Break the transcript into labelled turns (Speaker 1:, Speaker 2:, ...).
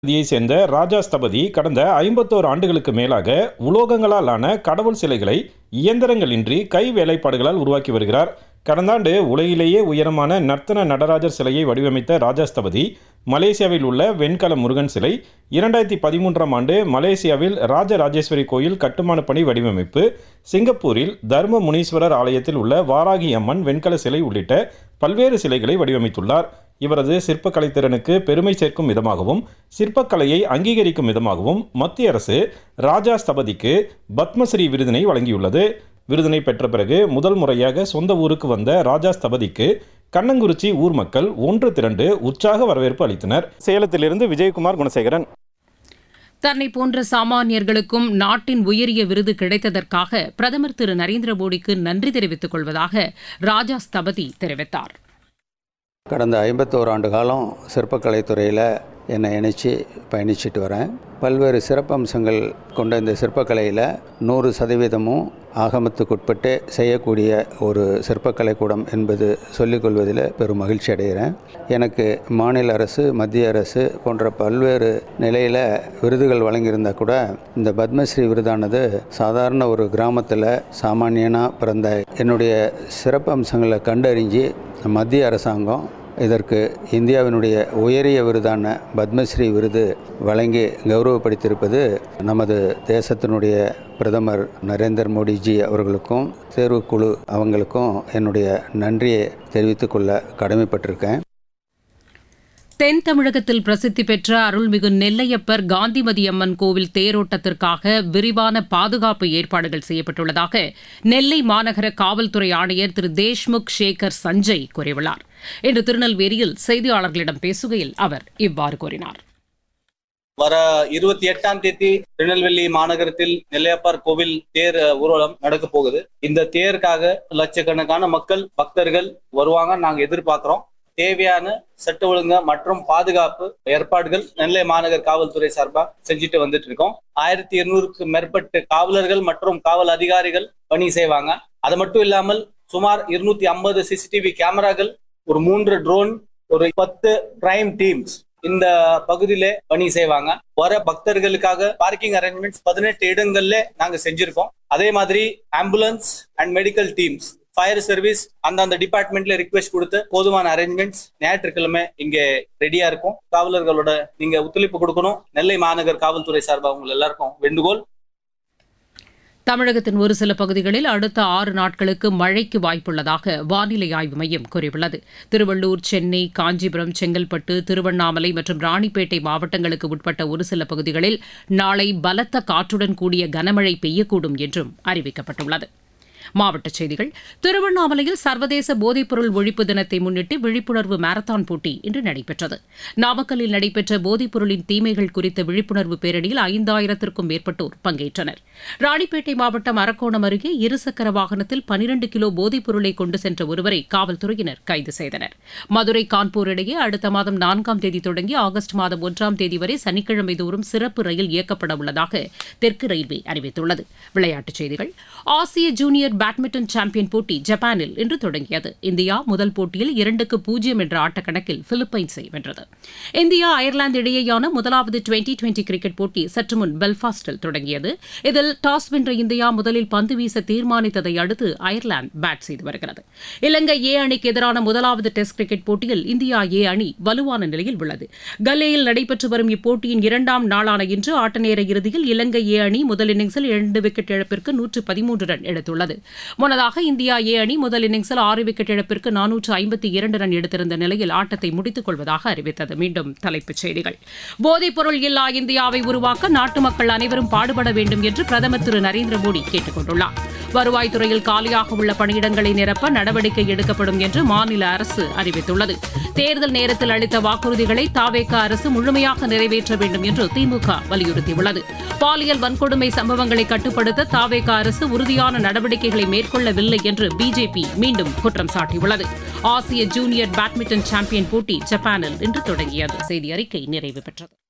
Speaker 1: பகுதியை சேர்ந்த ராஜா ஸ்தபதி கடந்த ஐம்பத்தோரு ஆண்டுகளுக்கு மேலாக உலோகங்களால் ஆன கடவுள் சிலைகளை இயந்திரங்களின்றி கை வேலைப்பாடுகளால் உருவாக்கி வருகிறார் கடந்த ஆண்டு உலகிலேயே உயரமான நர்த்தன நடராஜர் சிலையை வடிவமைத்த ராஜா ஸ்தபதி மலேசியாவில் உள்ள வெண்கல முருகன் சிலை இரண்டாயிரத்தி பதிமூன்றாம் ஆண்டு மலேசியாவில் ராஜராஜேஸ்வரி கோயில் கட்டுமான பணி வடிவமைப்பு சிங்கப்பூரில் தர்ம முனீஸ்வரர் ஆலயத்தில் உள்ள வாராகி அம்மன் வெண்கல சிலை உள்ளிட்ட பல்வேறு சிலைகளை வடிவமைத்துள்ளார் இவரது சிற்பக்கலை திறனுக்கு பெருமை சேர்க்கும் விதமாகவும் சிற்பக்கலையை அங்கீகரிக்கும் விதமாகவும் மத்திய அரசு ராஜா ஸ்தபதிக்கு பத்மஸ்ரீ விருதினை வழங்கியுள்ளது விருதினை பெற்ற பிறகு முதல் முறையாக சொந்த ஊருக்கு வந்த ராஜா ஸ்தபதிக்கு கண்ணங்குறிச்சி ஊர் மக்கள் ஒன்று திரண்டு உற்சாக வரவேற்பு அளித்தனர் சேலத்திலிருந்து விஜயகுமார் குணசேகரன்
Speaker 2: தன்னை போன்ற சாமானியர்களுக்கும் நாட்டின் உயரிய விருது கிடைத்ததற்காக பிரதமர் திரு நரேந்திர மோடிக்கு நன்றி தெரிவித்துக் கொள்வதாக ராஜா ஸ்தபதி தெரிவித்தார்
Speaker 3: கடந்த ஐம்பத்தோரு ஆண்டு காலம் சிற்பக்கலைத் துறையில் என்னை இணைச்சி பயணிச்சிட்டு வரேன் பல்வேறு சிறப்பம்சங்கள் கொண்ட இந்த சிற்பக்கலையில் நூறு சதவீதமும் ஆகமத்துக்குட்பட்டு செய்யக்கூடிய ஒரு சிற்பக்கலை கூடம் என்பது சொல்லிக்கொள்வதில் பெரும் மகிழ்ச்சி அடைகிறேன் எனக்கு மாநில அரசு மத்திய அரசு போன்ற பல்வேறு நிலையில் விருதுகள் வழங்கியிருந்தால் கூட இந்த பத்மஸ்ரீ விருதானது சாதாரண ஒரு கிராமத்தில் சாமானியனாக பிறந்த என்னுடைய சிறப்பம்சங்களை கண்டறிஞ்சு மத்திய அரசாங்கம் இதற்கு இந்தியாவினுடைய உயரிய விருதான பத்மஸ்ரீ விருது வழங்கி கௌரவப்படுத்தியிருப்பது நமது தேசத்தினுடைய பிரதமர் நரேந்திர மோடிஜி அவர்களுக்கும் தேர்வுக்குழு அவங்களுக்கும் என்னுடைய நன்றியை தெரிவித்துக்கொள்ள கடமைப்பட்டிருக்கேன்
Speaker 2: தென் தமிழகத்தில் பிரசித்தி பெற்ற அருள்மிகு நெல்லையப்பர் காந்திமதி அம்மன் கோவில் தேரோட்டத்திற்காக விரிவான பாதுகாப்பு ஏற்பாடுகள் செய்யப்பட்டுள்ளதாக நெல்லை மாநகர காவல்துறை ஆணையர் திரு தேஷ்முக் சேகர் சஞ்சய் கூறியுள்ளார் இன்று திருநெல்வேலியில் செய்தியாளர்களிடம் பேசுகையில் அவர் இவ்வாறு கூறினார்
Speaker 4: வர இருபத்தி எட்டாம் தேதி திருநெல்வேலி மாநகரத்தில் நெல்லையப்பார் கோவில் தேர் ஊர்வலம் நடக்க போகுது இந்த தேருக்காக லட்சக்கணக்கான மக்கள் பக்தர்கள் வருவாங்க நாங்க எதிர்பார்க்கிறோம் தேவையான சட்ட ஒழுங்கு மற்றும் பாதுகாப்பு ஏற்பாடுகள் நெல்லை மாநகர் காவல்துறை சார்பா செஞ்சுட்டு வந்துட்டு இருக்கோம் ஆயிரத்தி இருநூறுக்கு மேற்பட்ட காவலர்கள் மற்றும் காவல் அதிகாரிகள் பணி செய்வாங்க அது மட்டும் இல்லாமல் சுமார் இருநூத்தி ஐம்பது சிசிடிவி கேமராக்கள் ஒரு மூன்று ட்ரோன் ஒரு பத்து பிரைம் டீம்ஸ் இந்த பகுதியில பணி செய்வாங்க வர பக்தர்களுக்காக பார்க்கிங் அரேஞ்ச்மெண்ட்ஸ் பதினெட்டு இடங்கள்ல நாங்க செஞ்சிருக்கோம் அதே மாதிரி ambulance and medical teams fire service அந்தந்த டிபார்ட்மெண்ட்ல ரிக்வெஸ்ட் கொடுத்து போதுமான அரேஞ்ச்மெண்ட்ஸ் ஞாயிற்றுக்கிழமை இங்க ரெடியா இருக்கும் காவலர்களோட நீங்க ஒத்துழைப்பு கொடுக்கணும் நெல்லை மாநகர் காவல்துறை சார்பாக உங்க எல்லாருக்கும் வேண்டுகோள்
Speaker 2: தமிழகத்தின் ஒரு சில பகுதிகளில் அடுத்த ஆறு நாட்களுக்கு மழைக்கு வாய்ப்புள்ளதாக வானிலை ஆய்வு மையம் கூறியுள்ளது திருவள்ளூர் சென்னை காஞ்சிபுரம் செங்கல்பட்டு திருவண்ணாமலை மற்றும் ராணிப்பேட்டை மாவட்டங்களுக்கு உட்பட்ட ஒரு சில பகுதிகளில் நாளை பலத்த காற்றுடன் கூடிய கனமழை பெய்யக்கூடும் என்றும் அறிவிக்கப்பட்டுள்ளது மாவட்டச் செய்திகள் திருவண்ணாமலையில் சர்வதேச போதைப்பொருள் ஒழிப்பு தினத்தை முன்னிட்டு விழிப்புணர்வு மாரத்தான் போட்டி இன்று நடைபெற்றது நாமக்கல்லில் நடைபெற்ற போதைப்பொருளின் தீமைகள் குறித்த விழிப்புணர்வு பேரணியில் ஐந்தாயிரத்திற்கும் மேற்பட்டோர் பங்கேற்றனர் ராணிப்பேட்டை மாவட்டம் அரக்கோணம் அருகே இருசக்கர வாகனத்தில் பனிரண்டு கிலோ போதைப்பொருளை கொண்டு சென்ற ஒருவரை காவல்துறையினர் கைது செய்தனர் மதுரை கான்பூர் இடையே அடுத்த மாதம் நான்காம் தேதி தொடங்கி ஆகஸ்ட் மாதம் ஒன்றாம் தேதி வரை சனிக்கிழமை தோறும் சிறப்பு ரயில் இயக்கப்பட உள்ளதாக தெற்கு ரயில்வே அறிவித்துள்ளது விளையாட்டுச் செய்திகள் ஆசிய ஜூனியர் பேட்மிண்டன் சாம்பியன் போட்டி ஜப்பானில் இன்று தொடங்கியது இந்தியா முதல் போட்டியில் இரண்டுக்கு பூஜ்ஜியம் என்ற ஆட்டக்கணக்கில் பிலிப்பைன்ஸை வென்றது இந்தியா அயர்லாந்து இடையேயான முதலாவது டுவெண்டி டுவெண்டி கிரிக்கெட் போட்டி சற்று முன் பெல்பாஸ்டில் தொடங்கியது இதில் டாஸ் வென்ற இந்தியா முதலில் பந்து வீச தீர்மானித்ததை அடுத்து அயர்லாந்து பேட் செய்து வருகிறது இலங்கை ஏ அணிக்கு எதிரான முதலாவது டெஸ்ட் கிரிக்கெட் போட்டியில் இந்தியா ஏ அணி வலுவான நிலையில் உள்ளது கல்லேயில் நடைபெற்று வரும் இப்போட்டியின் இரண்டாம் நாளான இன்று ஆட்டநேர இறுதியில் இலங்கை ஏ அணி முதல் இன்னிங்ஸில் இரண்டு விக்கெட் இழப்பிற்கு நூற்று பதிமூன்று ரன் எடுத்துள்ளது முன்னதாக இந்தியா ஏ அணி முதல் இன்னிங்ஸில் ஆறு விக்கெட் இழப்பிற்கு நானூற்று ஐம்பத்தி இரண்டு ரன் எடுத்திருந்த நிலையில் ஆட்டத்தை முடித்துக் கொள்வதாக அறிவித்தது மீண்டும் தலைப்புச் செய்திகள் போதைப்பொருள் இல்லா இந்தியாவை உருவாக்க நாட்டு மக்கள் அனைவரும் பாடுபட வேண்டும் என்று பிரதமர் திரு நரேந்திர மோடி கேட்டுக் கொண்டுள்ளார் வருவாய்த்துறையில் காலியாக உள்ள பணியிடங்களை நிரப்ப நடவடிக்கை எடுக்கப்படும் என்று மாநில அரசு அறிவித்துள்ளது தேர்தல் நேரத்தில் அளித்த வாக்குறுதிகளை தாவேக அரசு முழுமையாக நிறைவேற்ற வேண்டும் என்று திமுக வலியுறுத்தியுள்ளது பாலியல் வன்கொடுமை சம்பவங்களை கட்டுப்படுத்த தாவேக அரசு உறுதியான நடவடிக்கைகளை மேற்கொள்ளவில்லை என்று பிஜேபி மீண்டும் குற்றம் சாட்டியுள்ளது ஆசிய ஜூனியர் பேட்மிண்டன் சாம்பியன் போட்டி ஜப்பானில் இன்று தொடங்கியது செய்தி அறிக்கை நிறைவு பெற்றது